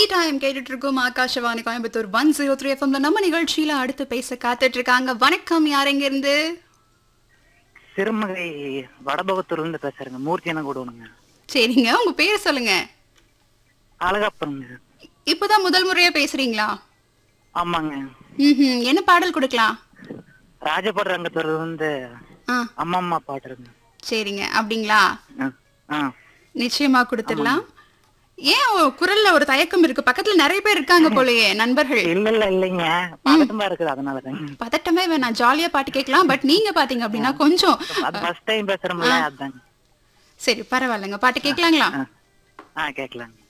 Time கேட்டுட்டு இருக்கோம் Akashvani Coimbatore one zero three எஃப்எம்ல நம்ம நிகழ்ச்சியில அடுத்து பேச காத்துட்டு இருக்காங்க வணக்கம் யார் எங்க இருந்து சிறுமகை வடபகத்தூர்ல இருந்து பேசுறேங்க மூர்த்தி என்ன கூடுவனுங்க சரிங்க உங்க பேர் சொல்லுங்க அழகாப்பனுங்க இப்பதான் முதல் முறையா பேசுறீங்களா ஆமாங்க ம் என்ன பாடல் கொடுக்கலாம் ராஜபாடு ரங்கத்தூர் வந்து ஆ அம்மா அம்மா பாட்டுருங்க சரிங்க அப்படிங்களா ஆ, ஆ நிச்சயமா கொடுத்துடலாம் ஏன் உ- குரல்ல ஒரு தயக்கம் இருக்கு பக்கத்துல நிறைய பேர் இருக்காங்க போலயே நண்பர்கள் இல்ல இல்ல இல்லைங்க பதட்டமா இருக்குது அதனாலதாங்க பதட்டமே வேணாம் ஜாலியா பாட்டு கேட்கலாம் பட் நீங்க பாத்தீங்க அப்படின்னா கொஞ்சம் அது ஃபர்ஸ்ட் டைம் பேசுறோம்ல அதாங்க சரி பரவாயில்லைங்க பாட்டு கேட்கலாங்களா ஆ. ஆ கேட்கலாங்க